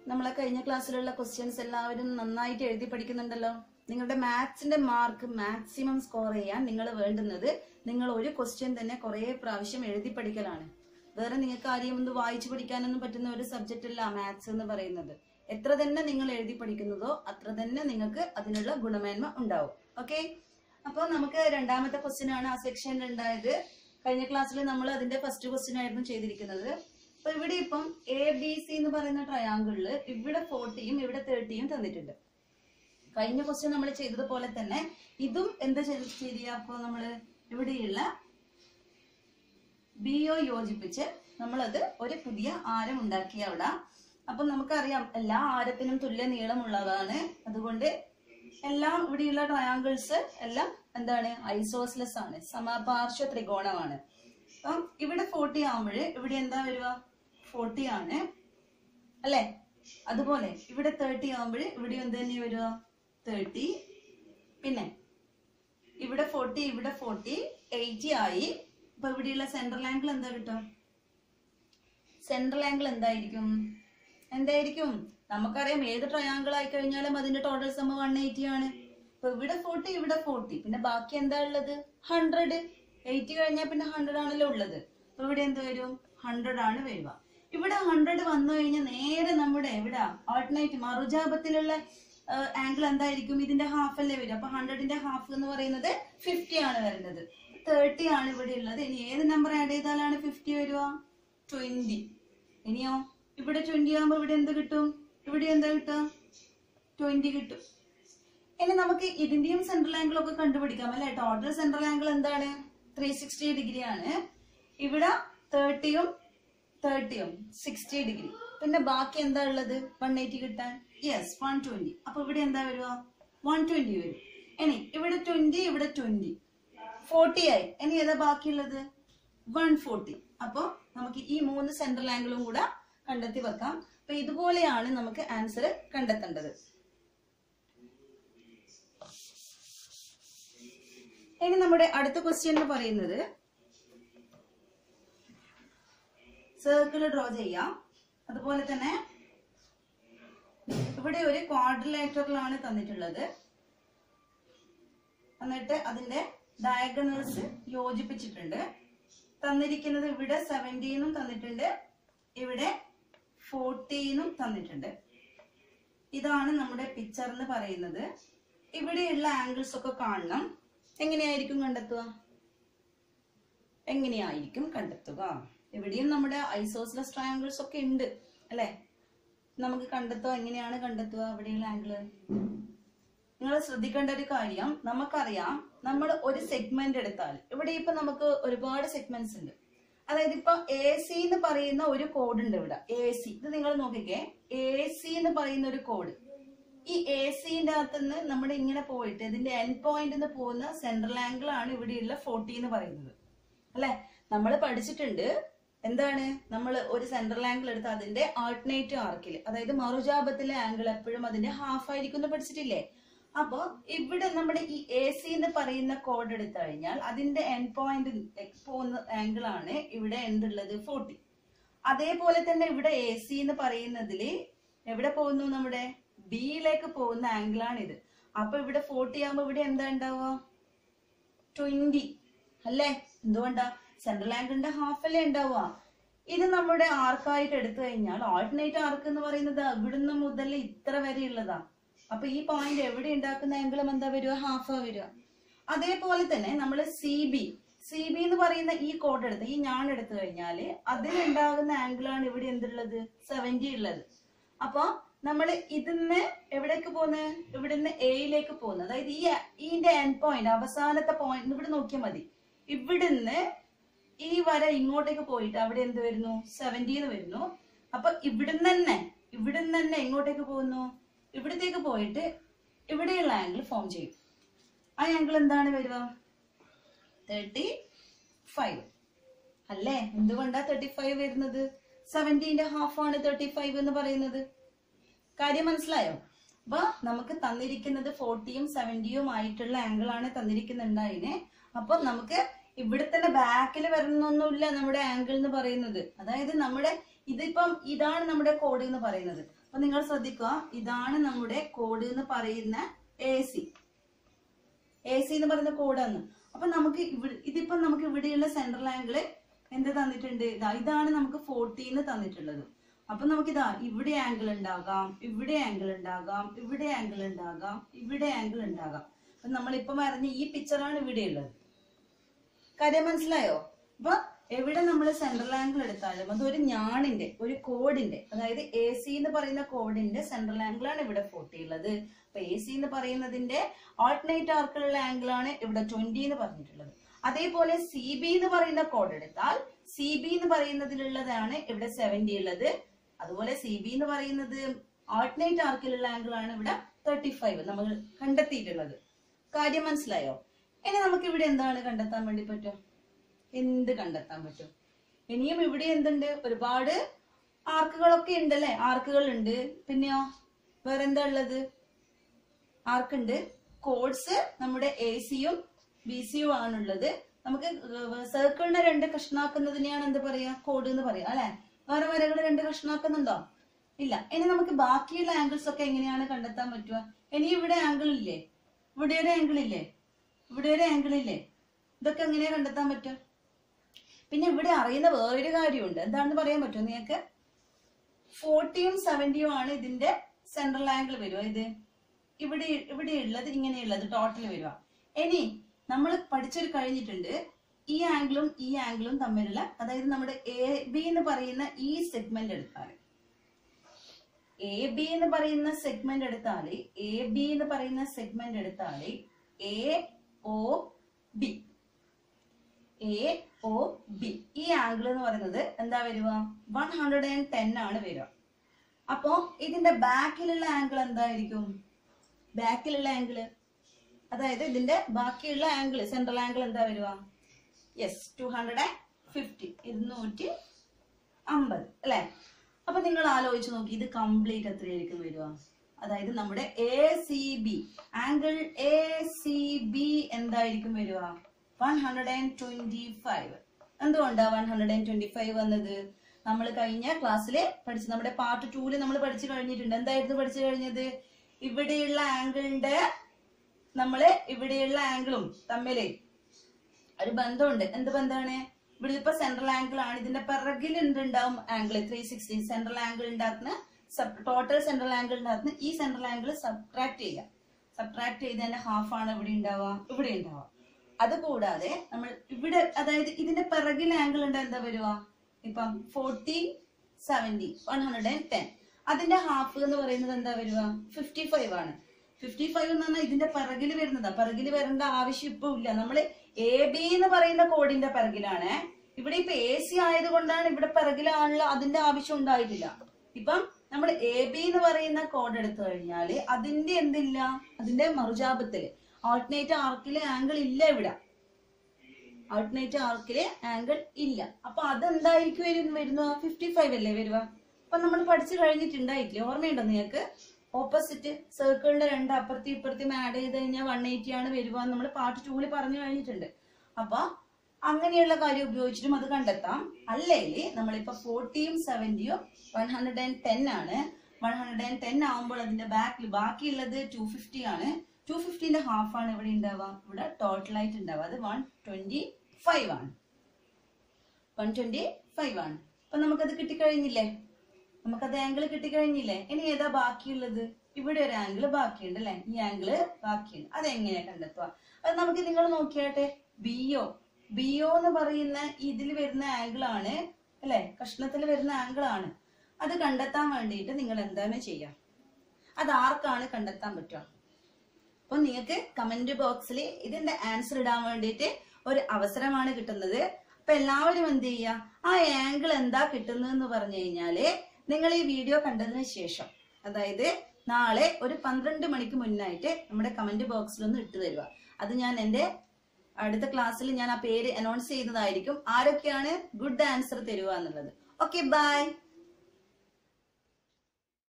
നമ്മളെ കഴിഞ്ഞ ക്ലാസ്സിലുള്ള ക്വസ്റ്റ്യൻസ് എല്ലാവരും നന്നായിട്ട് എഴുതി പഠിക്കുന്നുണ്ടല്ലോ നിങ്ങളുടെ മാത്സിന്റെ മാർക്ക് മാക്സിമം സ്കോർ ചെയ്യാൻ നിങ്ങൾ വേണ്ടുന്നത് നിങ്ങൾ ഒരു ക്വസ്റ്റ്യൻ തന്നെ കുറെ പ്രാവശ്യം എഴുതി പഠിക്കലാണ് വേറെ നിങ്ങൾക്ക് ആരെയും ഒന്ന് വായിച്ചു പഠിക്കാനൊന്നും പറ്റുന്ന ഒരു സബ്ജക്റ്റ് അല്ല മാത്സ് എന്ന് പറയുന്നത് എത്ര തന്നെ നിങ്ങൾ എഴുതി പഠിക്കുന്നതോ അത്ര തന്നെ നിങ്ങൾക്ക് അതിനുള്ള ഗുണമേന്മ ഉണ്ടാവും ഓക്കെ അപ്പോൾ നമുക്ക് രണ്ടാമത്തെ ക്വസ്റ്റ്യൻ ആണ് ആ സെക്ഷനിൽ ഉണ്ടായത് കഴിഞ്ഞ ക്ലാസ്സിൽ നമ്മൾ അതിന്റെ ഫസ്റ്റ് ക്വസ്റ്റ്യൻ ആയിരുന്നു ചെയ്തിരിക്കുന്നത് അപ്പൊ ഇവിടെ ഇപ്പം എ ബി സി എന്ന് പറയുന്ന ട്രയാങ്കിളില് ഇവിടെ ഫോർട്ടിയും ഇവിടെ തേർട്ടിയും തന്നിട്ടുണ്ട് കഴിഞ്ഞ ക്വസ്റ്റ്യൻ നമ്മൾ ചെയ്തതുപോലെ തന്നെ ഇതും എന്താ ചെയ്യുക അപ്പൊ നമ്മള് ഇവിടെയുള്ള ബി ഒ യോജിപ്പിച്ച് നമ്മളത് ഒരു പുതിയ ആരം ഉണ്ടാക്കി അവിടെ അപ്പൊ നമുക്കറിയാം എല്ലാ ആരത്തിനും തുല്യ നീളമുള്ളതാണ് അതുകൊണ്ട് എല്ലാം ഇവിടെയുള്ള ട്രയാങ്കിൾസ് എല്ലാം എന്താണ് ഐസോസ്ലെസ് ആണ് സമപാർശ്വ ത്രികോണമാണ് അപ്പം ഇവിടെ ഫോർട്ടി ആവുമ്പോൾ ഇവിടെ എന്താ വരിക ഫോർട്ടി ആണ് അല്ലെ അതുപോലെ ഇവിടെ തേർട്ടി ആവുമ്പോൾ ഇവിടെ എന്ത് തന്നെ വരിക തേർട്ടി പിന്നെ ഇവിടെ ഫോർട്ടി ഇവിടെ ഫോർട്ടി എയ്റ്റി ആയി അപ്പൊ ഇവിടെയുള്ള സെൻട്രൽ ആംഗിൾ എന്താ കിട്ടും സെൻട്രൽ ആംഗിൾ എന്തായിരിക്കും എന്തായിരിക്കും നമുക്കറിയാം ഏത് ട്രയാങ്കിൾ ആയി കഴിഞ്ഞാലും അതിന്റെ ടോട്ടൽ സമ വൺ എയ്റ്റി ആണ് അപ്പൊ ഇവിടെ ഫോർട്ടി ഇവിടെ ഫോർട്ടി പിന്നെ ബാക്കി എന്താ ഉള്ളത് ഹൺഡ്രഡ് എയ്റ്റി കഴിഞ്ഞാൽ പിന്നെ ഹൺഡ്രഡ് ആണല്ലോ ഉള്ളത് അപ്പൊ ഇവിടെ എന്ത് വരും ഹൺഡ്രഡ് ആണ് വരിക ഇവിടെ ഹൺഡ്രഡ് വന്നു കഴിഞ്ഞാൽ നേരെ നമ്മുടെ ഇവിടെ ആൾട്ടർനേറ്റ് മറുജാപത്തിലുള്ള ആംഗിൾ എന്തായിരിക്കും ഇതിന്റെ ഹാഫ് അല്ലേ വരും അപ്പൊ ഹൺഡ്രഡിന്റെ ഹാഫ് എന്ന് പറയുന്നത് ഫിഫ്റ്റി ആണ് വരുന്നത് തേർട്ടി ആണ് ഇവിടെ ഉള്ളത് ഇനി ഏത് നമ്പർ ആഡ് ചെയ്താലാണ് ഫിഫ്റ്റി വരിക ട്വന്റി ഇനിയോ ഇവിടെ ട്വന്റി ആകുമ്പോ ഇവിടെ എന്ത് കിട്ടും ഇവിടെ എന്താ കിട്ടുക ട്വന്റി കിട്ടും ഇനി നമുക്ക് ഇതിന്റെയും സെൻട്രൽ ആംഗിൾ ഒക്കെ കണ്ടുപിടിക്കാം അല്ലെ ടോട്ടൽ സെൻട്രൽ ആംഗിൾ എന്താണ് ത്രീ സിക്സ്റ്റി ഡിഗ്രി ആണ് ഇവിടെ തേർട്ടിയും തേർട്ടിയും സിക്സ്റ്റി ഡിഗ്രി പിന്നെ ബാക്കി എന്താ ഉള്ളത് വൺ എയ്റ്റി കിട്ടാൻ യെസ് വൺ ട്വന്റി അപ്പൊ ഇവിടെ എന്താ വരിക വൺ ട്വന്റി വരും ഇനി ഇവിടെ ട്വന്റി ഇവിടെ ട്വന്റി ഫോർട്ടി ആയി ഇനി ഏതാ ബാക്കിയുള്ളത് വൺ ഫോർട്ടി അപ്പൊ നമുക്ക് ഈ മൂന്ന് സെൻട്രൽ ആംഗിളും കൂടെ കണ്ടെത്തി വെക്കാം അപ്പൊ ഇതുപോലെയാണ് നമുക്ക് ആൻസർ കണ്ടെത്തേണ്ടത് ഇനി നമ്മുടെ അടുത്ത ക്വസ്റ്റ്യൻ എന്ന് പറയുന്നത് സർക്കിൾ ഡ്രോ ചെയ്യാം അതുപോലെ തന്നെ ഇവിടെ ഒരു ക്വാഡ്രിലേറ്ററിലാണ് തന്നിട്ടുള്ളത് എന്നിട്ട് അതിന്റെ ഡയഗണൽസ് യോജിപ്പിച്ചിട്ടുണ്ട് തന്നിരിക്കുന്നത് ഇവിടെ സെവൻറ്റീനും തന്നിട്ടുണ്ട് ഇവിടെ ഫോർട്ടീനും തന്നിട്ടുണ്ട് ഇതാണ് നമ്മുടെ പിക്ചർ എന്ന് പറയുന്നത് ഇവിടെയുള്ള ആംഗിൾസ് ഒക്കെ കാണണം എങ്ങനെയായിരിക്കും കണ്ടെത്തുക എങ്ങനെയായിരിക്കും കണ്ടെത്തുക ഇവിടെയും നമ്മുടെ ഐസോസ്ലസ് ട്രയാങ്കിൾസ് ഒക്കെ ഉണ്ട് അല്ലെ നമുക്ക് കണ്ടെത്തുക എങ്ങനെയാണ് കണ്ടെത്തുക ഇവിടെയുള്ള ആംഗിള് നിങ്ങൾ ശ്രദ്ധിക്കേണ്ട ഒരു കാര്യം നമുക്കറിയാം നമ്മൾ ഒരു സെഗ്മെന്റ് എടുത്താൽ ഇവിടെ ഇപ്പൊ നമുക്ക് ഒരുപാട് സെഗ്മെന്റ്സ് ഉണ്ട് അതായത് ഇപ്പൊ എ സി എന്ന് പറയുന്ന ഒരു കോഡ് ഉണ്ട് ഇവിടെ എ സി ഇത് നിങ്ങൾ നോക്കിക്കേ എ സി എന്ന് പറയുന്ന ഒരു കോഡ് ഈ എ സിന്റെ അകത്തുനിന്ന് നമ്മൾ ഇങ്ങനെ പോയിട്ട് ഇതിന്റെ എൻ പോയിന്റ് എന്ന് പോകുന്ന സെൻട്രൽ ആംഗിൾ ആണ് ഇവിടെയുള്ള ഫോർട്ടി എന്ന് പറയുന്നത് അല്ലെ നമ്മൾ പഠിച്ചിട്ടുണ്ട് എന്താണ് നമ്മൾ ഒരു സെൻട്രൽ ആംഗിൾ എടുത്ത് അതിന്റെ ആൾട്ടർനേറ്റീവ് ആർക്കിൽ അതായത് മറുജാപത്തിലെ ആംഗിൾ എപ്പോഴും അതിന്റെ ഹാഫ് ആയിരിക്കും എന്ന് പഠിച്ചിട്ടില്ലേ അപ്പോ ഇവിടെ നമ്മുടെ ഈ എ സി എന്ന് പറയുന്ന കോഡ് എടുത്തു കഴിഞ്ഞാൽ അതിന്റെ എൻ പോയിന്റ് പോകുന്ന ആംഗിൾ ആണ് ഇവിടെ എന്തുള്ളത് ഫോർട്ടി അതേപോലെ തന്നെ ഇവിടെ എ സി എന്ന് പറയുന്നതില് എവിടെ പോകുന്നു നമ്മുടെ ബിയിലേക്ക് പോകുന്ന ആംഗിൾ ആണ് ഇത് അപ്പൊ ഇവിടെ ഫോർട്ടി ആകുമ്പോ ഇവിടെ എന്താ ഉണ്ടാവുക ട്വന്റി അല്ലേ എന്തുകൊണ്ടാ സെൻട്രൽ ആംഗിളിന്റെ ഹാഫ് അല്ലേ ഉണ്ടാവുക ഇത് നമ്മുടെ ആർക്കായിട്ട് എടുത്തു കഴിഞ്ഞാൽ ആൾട്ടർനേറ്റ് ആർക്ക് എന്ന് പറയുന്നത് ഇവിടുന്ന് മുതൽ ഇത്ര വരെ ഉള്ളതാ അപ്പൊ ഈ പോയിന്റ് എവിടെ ഉണ്ടാക്കുന്ന ആംഗിളും എന്താ വരിക ഹാഫാ വരിക അതേപോലെ തന്നെ നമ്മൾ സി ബി സി ബി എന്ന് പറയുന്ന ഈ കോഡ് എടുത്ത് ഈ ഞാൻ എടുത്തു കഴിഞ്ഞാല് അതിലുണ്ടാകുന്ന ആംഗിളാണ് ഇവിടെ എന്തുള്ളത് സെവന്റി ഉള്ളത് അപ്പൊ നമ്മൾ ഇതിന്ന് എവിടേക്ക് പോകുന്നത് ഇവിടുന്ന് എയിലേക്ക് പോകുന്നത് അതായത് ഈ ഇതിന്റെ എൻ പോയിന്റ് അവസാനത്തെ പോയിന്റ് ഇവിടെ നോക്കിയാൽ മതി ഇവിടുന്ന് ഈ വര ഇങ്ങോട്ടേക്ക് പോയിട്ട് അവിടെ എന്ത് വരുന്നു സെവന്റീന്ന് വരുന്നു അപ്പൊ ഇവിടുന്ന് തന്നെ ഇവിടുന്ന് തന്നെ എങ്ങോട്ടേക്ക് പോകുന്നു ഇവിടത്തേക്ക് പോയിട്ട് ഇവിടെയുള്ള ആംഗിൾ ഫോം ചെയ്യും ആ ആംഗിൾ എന്താണ് വരിക തേർട്ടി ഫൈവ് അല്ലേ എന്തുകൊണ്ടാ തേർട്ടി ഫൈവ് വരുന്നത് സെവന്റീന്റെ ഹാഫ് ആണ് തേർട്ടി ഫൈവ് എന്ന് പറയുന്നത് കാര്യം മനസ്സിലായോ അപ്പൊ നമുക്ക് തന്നിരിക്കുന്നത് ഫോർട്ടിയും സെവന്റിയും ആയിട്ടുള്ള ആംഗിൾ ആണ് തന്നിരിക്കുന്നുണ്ടായിനെ അപ്പൊ നമുക്ക് ഇവിടെ തന്നെ ബാക്കിൽ വരണമൊന്നുമില്ല നമ്മുടെ ആംഗിൾ എന്ന് പറയുന്നത് അതായത് നമ്മുടെ ഇതിപ്പം ഇതാണ് നമ്മുടെ കോഡ് എന്ന് പറയുന്നത് അപ്പൊ നിങ്ങൾ ശ്രദ്ധിക്കുക ഇതാണ് നമ്മുടെ കോഡ് എന്ന് പറയുന്ന എ സി എ സി എന്ന് പറയുന്ന കോഡാണ് അപ്പൊ നമുക്ക് ഇവിടെ ഇതിപ്പോ നമുക്ക് ഇവിടെയുള്ള സെൻട്രൽ ആംഗിള് എന്ത് തന്നിട്ടുണ്ട് ഇതാ ഇതാണ് നമുക്ക് ഫോർട്ടീന്ന് തന്നിട്ടുള്ളത് അപ്പൊ നമുക്ക് ഇതാ ഇവിടെ ആംഗിൾ ഉണ്ടാകാം ഇവിടെ ആംഗിൾ ഉണ്ടാകാം ഇവിടെ ആംഗിൾ ഉണ്ടാകാം ഇവിടെ ആംഗിൾ ഉണ്ടാകാം അപ്പൊ നമ്മളിപ്പം വരഞ്ഞ ഈ പിക്ചറാണ് ഇവിടെ ഉള്ളത് കാര്യം മനസ്സിലായോ അപ്പൊ എവിടെ നമ്മൾ സെൻട്രൽ ആംഗിൾ എടുത്താലും അത് ഒരു ഞാണിന്റെ ഒരു കോഡിന്റെ അതായത് എ സി എന്ന് പറയുന്ന കോഡിന്റെ സെൻട്രൽ ആംഗിൾ ആണ് ഇവിടെ ഫോർട്ടി ഉള്ളത് അപ്പൊ എ സി എന്ന് പറയുന്നതിന്റെ ആൾട്ടർനേറ്റ് ആർക്കുള്ള ആംഗിൾ ആണ് ഇവിടെ ട്വന്റി എന്ന് പറഞ്ഞിട്ടുള്ളത് അതേപോലെ സി ബി എന്ന് പറയുന്ന കോഡ് എടുത്താൽ സി ബി എന്ന് പറയുന്നതിലുള്ളതാണ് ഇവിടെ സെവന്റി ഉള്ളത് അതുപോലെ സി ബി എന്ന് പറയുന്നത് ആൾട്ടർനേറ്റ് ആർക്കിലുള്ള ആംഗിൾ ആണ് ഇവിടെ തേർട്ടി ഫൈവ് നമ്മൾ കണ്ടെത്തിയിട്ടുള്ളത് കാര്യം മനസ്സിലായോ ഇനി നമുക്ക് ഇവിടെ എന്താണ് കണ്ടെത്താൻ വേണ്ടി പറ്റും എന്ത് കണ്ടെത്താൻ പറ്റും ഇനിയും ഇവിടെ എന്തുണ്ട് ഒരുപാട് ആർക്കുകളൊക്കെ ഉണ്ടല്ലേ ആർക്കുകൾ ഉണ്ട് പിന്നെയോ വേറെന്താ ഉള്ളത് ആർക്കുണ്ട് കോഡ്സ് നമ്മുടെ എ സിയും ബി സിയും ആണുള്ളത് നമുക്ക് സർക്കിളിനെ രണ്ട് കഷ്ണാക്കുന്നതിനെയാണ് എന്ത് പറയാ കോഡ് എന്ന് പറയാ അല്ലെ വേറെ വരകൾ രണ്ട് കഷ്ണാക്കുന്നുണ്ടോ ഇല്ല ഇനി നമുക്ക് ബാക്കിയുള്ള ആംഗിൾസ് ഒക്കെ എങ്ങനെയാണ് കണ്ടെത്താൻ പറ്റുക ഇനി ഇവിടെ ആംഗിൾ ഇല്ലേ ഇവിടെ ഒരു ആംഗിൾ ഇല്ലേ ഇവിടെ ഒരു ആംഗിൾ ഇല്ലേ ഇതൊക്കെ എങ്ങനെയാ കണ്ടെത്താൻ പറ്റുക പിന്നെ ഇവിടെ അറിയുന്ന വേറൊരു കാര്യമുണ്ട് എന്താണെന്ന് പറയാൻ പറ്റുമോ നിങ്ങൾക്ക് ഫോർട്ടിയും സെവന്റിയും ആണ് ഇതിന്റെ സെൻട്രൽ ആംഗിൾ വരുക ഇത് ഇവിടെ ഇവിടെ ഉള്ളത് ഇങ്ങനെയുള്ളത് ടോട്ടൽ വരിക ഇനി നമ്മൾ പഠിച്ചൊരു കഴിഞ്ഞിട്ടുണ്ട് ഈ ആംഗിളും ഈ ആംഗിളും തമ്മിലുള്ള അതായത് നമ്മുടെ എ ബി എന്ന് പറയുന്ന ഈ സെഗ്മെന്റ് എടുത്താൽ എ ബി എന്ന് പറയുന്ന സെഗ്മെന്റ് എടുത്താൽ എ ബി എന്ന് പറയുന്ന സെഗ്മെന്റ് എടുത്താൽ A O B A O B ഈ ആംഗിൾ എന്ന് പറയുന്നത് എന്താ വരിക വൺ ഹൺഡ്രഡ് ആൻഡ് ടെൻ ആണ് വരിക അപ്പോ ഇതിന്റെ ബാക്കിലുള്ള ആംഗിൾ എന്തായിരിക്കും ബാക്കിലുള്ള ആംഗിള് അതായത് ഇതിന്റെ ബാക്കിയുള്ള ആംഗിൾ സെൻട്രൽ ആംഗിൾ എന്താ വരിക yes two hundred and fifty ഇരുന്നൂറ്റി അമ്പത് അല്ലെ അപ്പൊ നിങ്ങൾ ആലോചിച്ച് നോക്കി ഇത് കംപ്ലീറ്റ് എത്രയായിരിക്കും വരിക അതായത് നമ്മുടെ A C B angle A C B എന്തായിരിക്കും വരിക one hundred and twenty five എന്തുകൊണ്ടാ one hundred and twenty five വന്നത് നമ്മൾ കഴിഞ്ഞ ക്ലാസ്സിൽ പഠിച്ചു നമ്മുടെ പാർട്ട് ടൂല് നമ്മൾ പഠിച്ചു കഴിഞ്ഞിട്ടുണ്ട് എന്തായിരുന്നു പഠിച്ചു കഴിഞ്ഞത് ഇവിടെയുള്ള ആംഗിളിന്റെ നമ്മള് ഇവിടെയുള്ള ആംഗിളും തമ്മില് ഒരു ബന്ധമുണ്ട് എന്ത് ബന്ധമാണ് ഇവിടെ ഇപ്പൊ സെൻട്രൽ ആംഗിൾ ആണ് ഇതിന്റെ പിറകിൽ ഉണ്ടാവും angle three sixty central angle ഉണ്ടാക്കുന്ന ടോട്ടൽ സെൻട്രൽ ആംഗിൾ ഉണ്ടാക്കുന്ന ഈ സെൻട്രൽ ആംഗിൾ സബ്ട്രാക്ട് ചെയ്യുക സബ്ട്രാക്ട് ചെയ്തതിന്റെ ഹാഫ് ആണ് ഇവിടെ ഉണ്ടാവുക ഇവിടെ ഉണ്ടാവുക അതുകൂടാതെ നമ്മൾ ഇവിടെ അതായത് ഇതിന്റെ പിറകിൽ ആംഗിൾ ഉണ്ട് എന്താ വരുക ഇപ്പം forty seventy one hundred and ten അതിന്റെ ഹാഫ് എന്ന് പറയുന്നത് എന്താ വരിക ഫിഫ്റ്റി ഫൈവ് ആണ് ഫിഫ്റ്റി ഫൈവ് എന്ന് പറഞ്ഞാൽ ഇതിന്റെ പിറകിൽ വരുന്നതാ പിറകിൽ വരേണ്ട ആവശ്യം ഇപ്പൊ ഇല്ല നമ്മൾ എ ബി എന്ന് പറയുന്ന കോഡിന്റെ പിറകിലാണ് ഇവിടെ ഇപ്പൊ എ സി ആയതുകൊണ്ടാണ് ഇവിടെ പിറകിലാണല്ലോ അതിന്റെ ആവശ്യം ഉണ്ടായിട്ടില്ല ഇപ്പം നമ്മൾ എ ബി എന്ന് പറയുന്ന കോഡ് എടുത്തു കഴിഞ്ഞാല് അതിന്റെ എന്തില്ല അതിന്റെ മറുജാപത്തില് ആൾട്ടർനേറ്റ് ആർക്കില് ആംഗിൾ ഇല്ല ഇവിടെ ആൾട്ടർനേറ്റ് ആർക്കില് ആംഗിൾ ഇല്ല അപ്പൊ അതെന്തായിരിക്കും വരും- വരുന്നത് ഫിഫ്റ്റി ഫൈവ് അല്ലേ വരുക അപ്പൊ നമ്മൾ പഠിച്ചു കഴിഞ്ഞിട്ടുണ്ടായിട്ടില്ലേ ഓർമ്മയുണ്ടോ നിങ്ങൾക്ക് ഓപ്പോസിറ്റ് സർക്കിളിന്റെ രണ്ട് അപ്പുറത്തും ഇപ്പുറത്തും ആഡ് ചെയ്ത് കഴിഞ്ഞാൽ വൺ എയ്റ്റി ആണ് വരിക നമ്മൾ പാർട്ട് ടൂല് പറഞ്ഞു കഴിഞ്ഞിട്ടുണ്ട് അപ്പൊ അങ്ങനെയുള്ള കാര്യം ഉപയോഗിച്ചിട്ടും അത് കണ്ടെത്താം അല്ലെങ്കിൽ നമ്മളിപ്പോ ഫോർട്ടിയും സെവന്റിയും വൺ ഹൺഡ്രഡ് ആൻഡ് ടെൻ ആണ് വൺ ഹൺഡ്രഡ് ആൻഡ് ടെൻ ആവുമ്പോൾ അതിന്റെ ബാക്കിൽ ബാക്കിയുള്ളത് ടു ഫിഫ്റ്റി ആണ് ടു ഫിഫ്റ്റിന്റെ ഹാഫ് ആണ് ഇവിടെ ഉണ്ടാവുക ഇവിടെ ടോട്ടൽ ആയിട്ട് ഉണ്ടാവുക അത് വൺ ട്വന്റി ഫൈവ് ആണ് വൺ ട്വന്റി ഫൈവ് ആണ് അപ്പൊ നമുക്കത് കിട്ടിക്കഴിഞ്ഞില്ലേ നമുക്കത് ആംഗിൾ കിട്ടിക്കഴിഞ്ഞില്ലേ ഇനി ഏതാ ബാക്കിയുള്ളത് ഇവിടെ ഒരു ആംഗിൾ ബാക്കിയുണ്ട് അല്ലെ ഈ ആംഗിള് ബാക്കിയുണ്ട് അതെങ്ങനെയാ കണ്ടെത്തുക അത് നമുക്ക് നിങ്ങൾ നോക്കിയാട്ടെ ബിഒ ബിഒ എന്ന് പറയുന്ന ഇതിൽ വരുന്ന ആംഗിൾ ആണ് അല്ലെ കഷ്ണത്തിൽ വരുന്ന ആംഗിൾ ആണ് അത് കണ്ടെത്താൻ വേണ്ടിയിട്ട് നിങ്ങൾ എന്താണ് ചെയ്യുക അത് ആർക്കാണ് കണ്ടെത്താൻ പറ്റുക അപ്പൊ നിങ്ങൾക്ക് കമന്റ് ബോക്സിൽ ഇതിന്റെ ആൻസർ ഇടാൻ വേണ്ടിയിട്ട് ഒരു അവസരമാണ് കിട്ടുന്നത് അപ്പൊ എല്ലാവരും എന്ത് ചെയ്യുക ആ ആംഗിൾ എന്താ കിട്ടുന്നതെന്ന് പറഞ്ഞു കഴിഞ്ഞാല് നിങ്ങൾ ഈ വീഡിയോ കണ്ടതിന് ശേഷം അതായത് നാളെ ഒരു പന്ത്രണ്ട് മണിക്ക് മുന്നായിട്ട് നമ്മുടെ കമന്റ് ബോക്സിൽ ഒന്ന് ഇട്ട് തരിക അത് ഞാൻ എന്റെ അടുത്ത ക്ലാസ്സിൽ ഞാൻ ആ പേര് അനൗൺസ് ചെയ്യുന്നതായിരിക്കും ആരൊക്കെയാണ് ഗുഡ് ആൻസർ തരുക എന്നുള്ളത് ഓക്കെ ബൈ